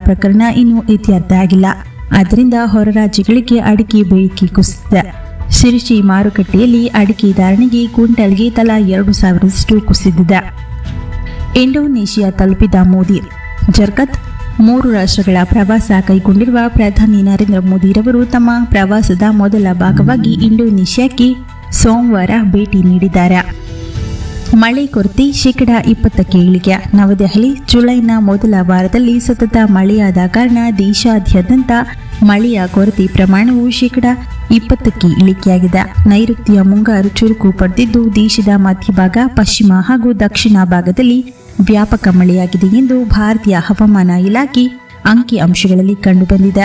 ಪ್ರಕರಣ ಇನ್ನೂ ಇತ್ಯರ್ಥ ಆಗಿಲ್ಲ ಆದ್ದರಿಂದ ಹೊರ ರಾಜ್ಯಗಳಿಗೆ ಅಡಿಕೆ ಬೇಡಿಕೆ ಕುಸಿದಿದೆ ಶಿರಸಿ ಮಾರುಕಟ್ಟೆಯಲ್ಲಿ ಅಡಿಕೆ ಧಾರಣೆಗೆ ಕ್ವಿಂಟಲ್ಗೆ ತಲಾ ಎರಡು ಸಾವಿರದಷ್ಟು ಕುಸಿದಿದೆ ಇಂಡೋನೇಷಿಯಾ ತಲುಪಿದ ಮೋದಿ ಜರ್ಕತ್ ಮೂರು ರಾಷ್ಟ್ರಗಳ ಪ್ರವಾಸ ಕೈಗೊಂಡಿರುವ ಪ್ರಧಾನಿ ನರೇಂದ್ರ ಮೋದಿರವರು ತಮ್ಮ ಪ್ರವಾಸದ ಮೊದಲ ಭಾಗವಾಗಿ ಇಂಡೋನೇಷ್ಯಾಕ್ಕೆ ಸೋಮವಾರ ಭೇಟಿ ನೀಡಿದ್ದಾರೆ ಮಳೆ ಕೊರತೆ ಶೇಕಡ ಇಪ್ಪತ್ತಕ್ಕೆ ಇಳಿಕೆ ನವದೆಹಲಿ ಜುಲೈನ ಮೊದಲ ವಾರದಲ್ಲಿ ಸತತ ಮಳೆಯಾದ ಕಾರಣ ದೇಶಾದ್ಯಂತ ಮಳೆಯ ಕೊರತೆ ಪ್ರಮಾಣವು ಶೇಕಡ ಇಪ್ಪತ್ತಕ್ಕೆ ಇಳಿಕೆಯಾಗಿದೆ ನೈಋತ್ಯ ಮುಂಗಾರು ಚುರುಕು ಪಡೆದಿದ್ದು ದೇಶದ ಮಧ್ಯಭಾಗ ಪಶ್ಚಿಮ ಹಾಗೂ ದಕ್ಷಿಣ ಭಾಗದಲ್ಲಿ ವ್ಯಾಪಕ ಮಳೆಯಾಗಿದೆ ಎಂದು ಭಾರತೀಯ ಹವಾಮಾನ ಇಲಾಖೆ ಅಂಕಿ ಅಂಶಗಳಲ್ಲಿ ಕಂಡುಬಂದಿದೆ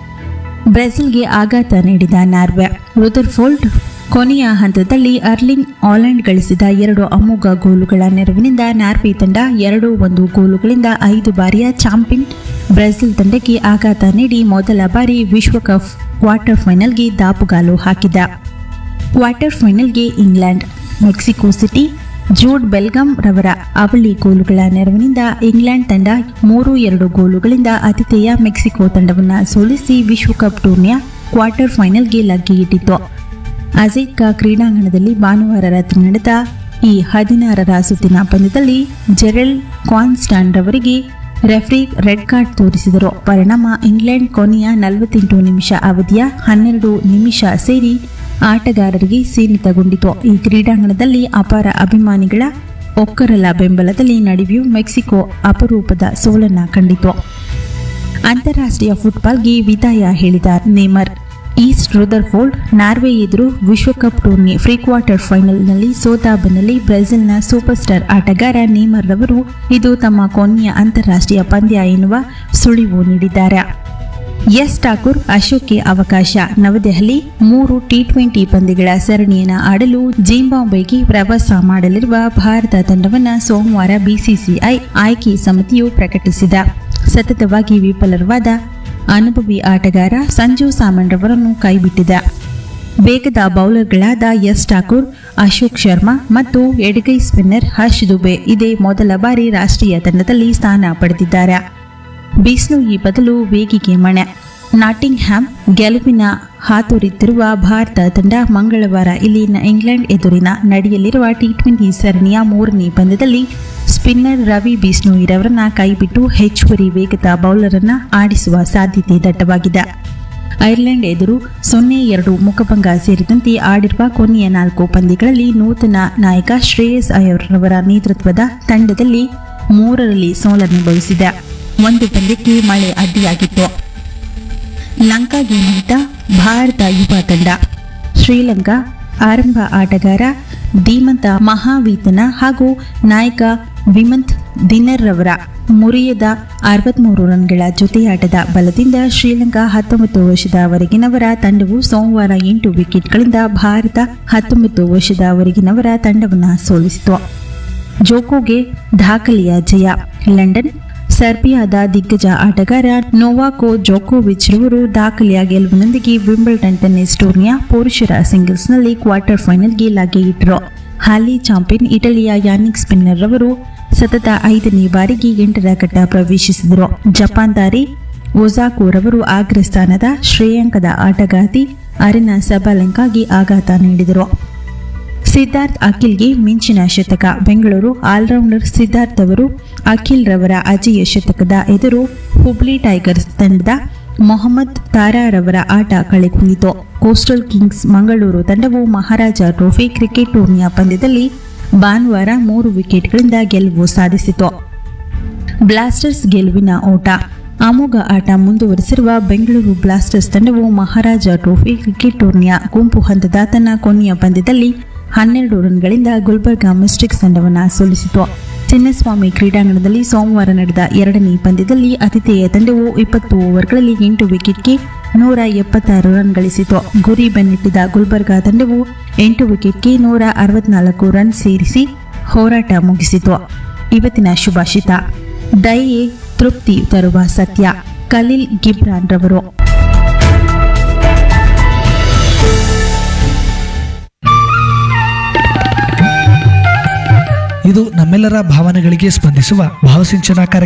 ಬ್ರೆಜಿಲ್ಗೆ ಆಘಾತ ನೀಡಿದ ನಾರ್ವೆ ರುದರ್ಫೋಲ್ಡ್ ಕೊನೆಯ ಹಂತದಲ್ಲಿ ಅರ್ಲಿಂಗ್ ಆಲೆಂಡ್ ಗಳಿಸಿದ ಎರಡು ಅಮೋಘ ಗೋಲುಗಳ ನೆರವಿನಿಂದ ನಾರ್ವೆ ತಂಡ ಎರಡು ಒಂದು ಗೋಲುಗಳಿಂದ ಐದು ಬಾರಿಯ ಚಾಂಪಿಯನ್ ಬ್ರೆಜಿಲ್ ತಂಡಕ್ಕೆ ಆಘಾತ ನೀಡಿ ಮೊದಲ ಬಾರಿ ವಿಶ್ವಕಪ್ ಕ್ವಾರ್ಟರ್ ಫೈನಲ್ಗೆ ದಾಪುಗಾಲು ಹಾಕಿದ ಕ್ವಾರ್ಟರ್ ಫೈನಲ್ಗೆ England Mexico City Jude Bellingham ರವರ ಅವಳಿ ಗೋಲುಗಳ ನೆರವಿನಿಂದ ಇಂಗ್ಲೆಂಡ್ ತಂಡ ಮೂರು ಎರಡು ಗೋಲುಗಳಿಂದ ಆತಿಥೇಯ ಮೆಕ್ಸಿಕೋ ತಂಡವನ್ನು ಸೋಲಿಸಿ ವಿಶ್ವಕಪ್ ಟೂರ್ನಿಯ ಕ್ವಾರ್ಟರ್ ಫೈನಲ್ಗೆ ಲಗ್ಗೆಯಿಟ್ಟಿತು ಅಜೇದ್ಕಾ ಕ್ರೀಡಾಂಗಣದಲ್ಲಿ ಭಾನುವಾರ ರಾತ್ರಿ ನಡೆದ ಈ ಹದಿನಾರರ ಸುತ್ತಿನ ಪಂದ್ಯದಲ್ಲಿ ಜೆರೆಲ್ ಕಾನ್ಸ್ಟಾನ್ ರವರಿಗೆ ರೆಫ್ರಿ ರೆಡ್ ಕಾರ್ಡ್ ತೋರಿಸಿದರು ಪರಿಣಾಮ ಇಂಗ್ಲೆಂಡ್ ಕೊನೆಯ ನಲವತ್ತೆಂಟು ನಿಮಿಷ ಅವಧಿಯ ಹನ್ನೆರಡು ನಿಮಿಷ ಸೇರಿ ಆಟಗಾರರಿಗೆ ಸೀಮಿತಗೊಂಡಿತು ಈ ಕ್ರೀಡಾಂಗಣದಲ್ಲಿ ಅಪಾರ ಅಭಿಮಾನಿಗಳ ಒಕ್ಕರಲ ಬೆಂಬಲದಲ್ಲಿ ನಡೆಯೂ ಮೆಕ್ಸಿಕೋ ಅಪರೂಪದ ಸೋಲನ್ನ ಕಂಡಿತು ಅಂತಾರಾಷ್ಟ್ರೀಯ ಫುಟ್ಬಾಲ್ಗೆ ವಿದಾಯ ಹೇಳಿದ ನೇಮರ್ ಈಸ್ಟ್ ರುದರ್ಫೋಲ್ಡ್ ನಾರ್ವೆ ಎದುರು ವಿಶ್ವಕಪ್ ಟೂರ್ನಿ ಪ್ರೀ ಕ್ವಾರ್ಟರ್ ಫೈನಲ್ನಲ್ಲಿ ಸೋತ ಬೆನ್ನಲ್ಲೇ ಬ್ರೆಜಿಲ್ನ ಸೂಪರ್ ಸ್ಟಾರ್ ಆಟಗಾರ ನೇಮರ್ ರವರು ಇದು ತಮ್ಮ ಕೊನೆಯ ಅಂತಾರಾಷ್ಟ್ರೀಯ ಪಂದ್ಯ ಎನ್ನುವ ಸುಳಿವು ನೀಡಿದ್ದಾರೆ ಎಸ್ ಠಾಕೂರ್ ಅಶೋಕ್ಗೆ ಅವಕಾಶ ನವದೆಹಲಿ ಮೂರು ಟಿ ಟ್ವೆಂಟಿ ಪಂದ್ಯಗಳ ಸರಣಿಯನ್ನು ಆಡಲು ಜಿಂಬಾಬ್ವೆಗೆ ಪ್ರವಾಸ ಮಾಡಲಿರುವ ಭಾರತ ತಂಡವನ್ನು ಸೋಮವಾರ ಬಿಸಿಸಿಐ ಆಯ್ಕೆ ಸಮಿತಿಯು ಪ್ರಕಟಿಸಿದ ಸತತವಾಗಿ ವಿಫಲವಾದ ಅನುಭವಿ ಆಟಗಾರ ಸಂಜು ಸಾಮನ್ ರವರನ್ನು ಕೈಬಿಟ್ಟಿದೆ ವೇಗದ ಬೌಲರ್ಗಳಾದ ಎಸ್ ಠಾಕೂರ್ ಅಶೋಕ್ ಶರ್ಮಾ ಮತ್ತು ಎಡಗೈ ಸ್ಪಿನ್ನರ್ ಹರ್ಷ್ ದುಬೆ ಇದೇ ಮೊದಲ ಬಾರಿ ರಾಷ್ಟ್ರೀಯ ತಂಡದಲ್ಲಿ ಸ್ಥಾನ ಪಡೆದಿದ್ದಾರೆ ಬಿಸಿಲು ಈ ಬದಲು ವೇಗಿಗೆ ಮಣೆ ನಾಟಿಂಗ್ ಹ್ಯಾಮ್ ಗೆಲುವಿನ ಹಾತೊರೆಯುತ್ತಿರುವ ಭಾರತ ತಂಡ ಮಂಗಳವಾರ ಇಲ್ಲಿನ ಇಂಗ್ಲೆಂಡ್ ಎದುರಿನ ನಡೆಯಲಿರುವ ಟಿ ಟ್ವೆಂಟಿ ಸರಣಿಯ ಮೂರನೇ ಪಂದ್ಯದಲ್ಲಿ ಸ್ಪಿನ್ನರ್ ರವಿ ಬಿಷ್ಣೋಯಿರವರನ್ನ ಕೈಬಿಟ್ಟು ಹೆಚ್ಚುವರಿ ವೇಗದ ಬೌಲರನ್ನ ಆಡಿಸುವ ಸಾಧ್ಯತೆ ದಟ್ಟವಾಗಿದೆ ಐರ್ಲೆಂಡ್ ಎದುರು ಸೊನ್ನೆ ಎರಡು ಮುಖಭಂಗ ಸೇರಿದಂತೆ ಆಡಿರುವ ಕೊನೆಯ ನಾಲ್ಕು ಪಂದ್ಯಗಳಲ್ಲಿ ನೂತನ ನಾಯಕ ಶ್ರೇಯಸ್ ಅಯ್ಯರ್ ರವರ ನೇತೃತ್ವದ ತಂಡದಲ್ಲಿ ಮೂರರಲ್ಲಿ ಸೋಲನುಭವಿಸಿದೆ ಒಂದು ಪಂದ್ಯಕ್ಕೆ ಮಳೆ ಅಡ್ಡಿಯಾಗಿತ್ತು ಲಂಕಾಗೆ ನಿಂತ ಭಾರತ ಯುವ ತಂಡ ಶ್ರೀಲಂಕಾ ಆರಂಭ ಆಟಗಾರ ಧೀಮಂತ ಮಹಾವೀತನ ಹಾಗೂ ನಾಯಕ ವಿಮಂತ್ ದಿನರ್ ರವರ ಮುರಿಯದ ಅರವತ್ಮೂರು ರನ್ಗಳ ಜೊತೆಯಾಟದ ಬಲದಿಂದ ಶ್ರೀಲಂಕಾ ಹತ್ತೊಂಬತ್ತು ವರ್ಷದವರೆಗಿನವರ ತಂಡವು ಸೋಮವಾರ ಎಂಟು ವಿಕೆಟ್ಗಳಿಂದ ಭಾರತ ಹತ್ತೊಂಬತ್ತು ವರ್ಷದವರೆಗಿನವರ ತಂಡವನ್ನು ಸೋಲಿಸಿತು ಜೋಕೋಗೆ ದಾಖಲೆಯ ಜಯ ಲಂಡನ್ ಸರ್ಬಿಯಾದ ದಿಗ್ಗಜ ಆಟಗಾರ ನೋವಾಕೋ ಜೋಕೋವಿಚ್ ರವರು ದಾಖಲೆಯ ಗೆಲುವಿನೊಂದಿಗೆ ವಿಂಬಲ್ಡನ್ ಟೆನ್ನಿಸ್ ಟೂರ್ನಿಯ ಪುರುಷರ ಸಿಂಗಲ್ಸ್ನಲ್ಲಿ ಕ್ವಾರ್ಟರ್ ಫೈನಲ್ಗೆ ಲಗ್ಗೆಯಿಟ್ಟರು ಹಾಲಿ ಚಾಂಪಿಯನ್ ಇಟಲಿಯ ಯಾನಿಕ್ ಸ್ಪಿನ್ನರ್ ರವರು ಸತತ ಐದನೇ ಬಾರಿಗೆ ಎಂಟರ ಘಟ್ಟ ಪ್ರವೇಶಿಸಿದರು ಜಪಾನ್ ದಾರಿ ಒಜಾಕೋ ರವರು ಅಗ್ರಸ್ಥಾನದ ಶ್ರೇಯಾಂಕದ ಆಟಗಾರ್ತಿ ಅರಿನಾ ಸಬಾಲೆಂಕಾಗೆ ಆಘಾತ ನೀಡಿದರು ಸಿದ್ಧಾರ್ಥ್ ಅಖಿಲ್ಗೆ ಮಿಂಚಿನ ಶತಕ ಬೆಂಗಳೂರು ಆಲ್ರೌಂಡರ್ ಸಿದ್ಧಾರ್ಥ್ ಅವರು ಅಖಿಲ್ ರವರ ಅಜೇಯ ಶತಕದ ಎದುರು ಹುಬ್ಳಿ ಟೈಗರ್ಸ್ ತಂಡದ ಮೊಹಮ್ಮದ್ ತಾರಾರವರ ಆಟ ಕಳೆಗುಂದಿತು ಕೋಸ್ಟಲ್ ಕಿಂಗ್ಸ್ ಮಂಗಳೂರು ತಂಡವು ಮಹಾರಾಜ ಟ್ರೋಫಿ ಕ್ರಿಕೆಟ್ ಟೂರ್ನಿಯ ಪಂದ್ಯದಲ್ಲಿ ಭಾನುವಾರ ಮೂರು ವಿಕೆಟ್ಗಳಿಂದ ಗೆಲುವು ಸಾಧಿಸಿತು ಬ್ಲಾಸ್ಟರ್ಸ್ ಗೆಲುವಿನ ಓಟ ಅಮೋಘ ಆಟ ಮುಂದುವರೆಸಿರುವ ಬೆಂಗಳೂರು ಬ್ಲಾಸ್ಟರ್ಸ್ ತಂಡವು ಮಹಾರಾಜ ಟ್ರೋಫಿ ಕ್ರಿಕೆಟ್ ಟೂರ್ನಿಯ ಗುಂಪು ಹಂತದ ತನ್ನ ಕೊನೆಯ ಪಂದ್ಯದಲ್ಲಿ ಹನ್ನೆರಡು ರನ್ಗಳಿಂದ ಗುಲ್ಬರ್ಗಾ ಮಿಸ್ಟಿಕ್ಸ್ ತಂಡವನ್ನು ಸೋಲಿಸಿತು ಚಿನ್ನಸ್ವಾಮಿ ಕ್ರೀಡಾಂಗಣದಲ್ಲಿ ಸೋಮವಾರ ನಡೆದ ಎರಡನೇ ಪಂದ್ಯದಲ್ಲಿ ಆತಿಥೇಯ ತಂಡವು ಇಪ್ಪತ್ತು ಓವರ್ಗಳಲ್ಲಿ ಎಂಟು ವಿಕೆಟ್ಗೆ ನೂರ ಎಪ್ಪತ್ತಾರು ರನ್ ಗಳಿಸಿತು ಗುರಿ ಬೆನ್ನಟ್ಟಿದ ಗುಲ್ಬರ್ಗಾ ತಂಡವು ಎಂಟು ವಿಕೆಟ್ಗೆ ನೂರ ಅರವತ್ನಾಲ್ಕು ರನ್ ಸೇರಿಸಿ ಹೋರಾಟ ಮುಗಿಸಿತು ಇವತ್ತಿನ ಶುಭಾಷಿತ ದಯೆ ತೃಪ್ತಿ ತರುವ ಸತ್ಯ ಖಲೀಲ್ ಗಿಬ್ರಾನ್ ರವರು ಇದು ನಮ್ಮೆಲ್ಲರ ಭಾವನೆಗಳಿಗೆ ಸ್ಪಂದಿಸುವ ಭಾವಸಿಂಚನ ಕಾರ್ಯಕ್ರಮ